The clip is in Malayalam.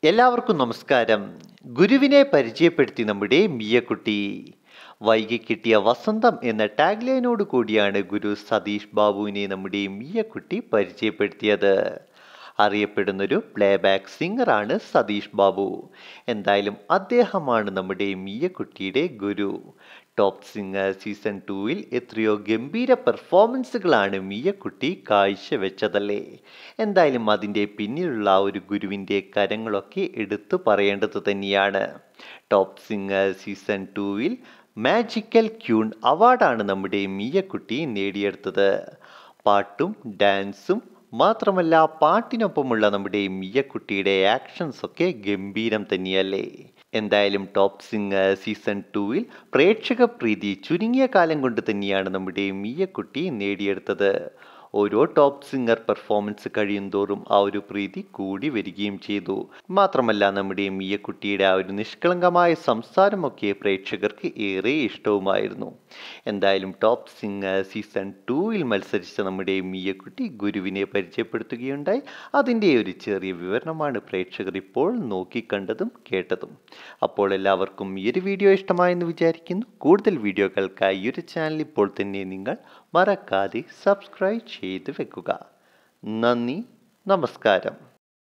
എല്ലാവർക്കും നമസ്കാരം ഗുരുവിനെ പരിചയപ്പെടുത്തി നമ്മുടെ മിയക്കുട്ടി വൈകി കിട്ടിയ വസന്തം എന്ന ടാഗ്ലൈനോട് കൂടിയാണ് ഗുരു സതീഷ് ബാബുവിനെ നമ്മുടെ മിയക്കുട്ടി പരിചയപ്പെടുത്തിയത് അറിയപ്പെടുന്നൊരു പ്ലേബാക്ക് സിംഗറാണ് സതീഷ് ബാബു എന്തായാലും അദ്ദേഹമാണ് നമ്മുടെ മിയക്കുട്ടിയുടെ ഗുരു ടോപ്പ് സിംഗർ സീസൺ ടൂവിൽ എത്രയോ ഗംഭീര പെർഫോമൻസുകളാണ് മിയക്കുട്ടി കാഴ്ചവെച്ചതല്ലേ എന്തായാലും അതിൻ്റെ പിന്നിലുള്ള ആ ഒരു ഗുരുവിൻ്റെ കരങ്ങളൊക്കെ എടുത്തു പറയേണ്ടത് തന്നെയാണ് ടോപ്പ് സിംഗർ സീസൺ ടൂവിൽ മാജിക്കൽ ക്യൂൺ അവാർഡാണ് നമ്മുടെ മിയക്കുട്ടി നേടിയെടുത്തത് പാട്ടും ഡാൻസും മാത്രമല്ല പാട്ടിനൊപ്പമുള്ള നമ്മുടെ മിയക്കുട്ടിയുടെ ആക്ഷൻസ് ഒക്കെ ഗംഭീരം തന്നെയല്ലേ എന്തായാലും ടോപ്പ് സിംഗർ സീസൺ ടൂവിൽ പ്രേക്ഷക പ്രീതി ചുരുങ്ങിയ കാലം കൊണ്ട് തന്നെയാണ് നമ്മുടെ മിയക്കുട്ടി നേടിയെടുത്തത് ഓരോ ടോപ്പ് സിംഗർ പെർഫോമൻസ് കഴിയുന്തോറും ആ ഒരു പ്രീതി കൂടി വരികയും ചെയ്തു മാത്രമല്ല നമ്മുടെ മിയക്കുട്ടിയുടെ ആ ഒരു നിഷ്കളങ്കമായ സംസാരമൊക്കെ പ്രേക്ഷകർക്ക് ഏറെ ഇഷ്ടവുമായിരുന്നു എന്തായാലും ടോപ്പ് സിംഗർ സീസൺ ടൂവിൽ മത്സരിച്ച നമ്മുടെ മിയക്കുട്ടി ഗുരുവിനെ പരിചയപ്പെടുത്തുകയുണ്ടായി അതിൻ്റെ ഒരു ചെറിയ വിവരണമാണ് പ്രേക്ഷകർ ഇപ്പോൾ നോക്കിക്കണ്ടതും കേട്ടതും അപ്പോൾ എല്ലാവർക്കും ഈ ഒരു വീഡിയോ ഇഷ്ടമായെന്ന് വിചാരിക്കുന്നു കൂടുതൽ വീഡിയോകൾക്കായി ഈ ഒരു ചാനൽ ഇപ്പോൾ തന്നെ നിങ്ങൾ മറക്കാതെ സബ്സ്ക്രൈബ് ചെയ്ത് വെക്കുക നന്ദി നമസ്കാരം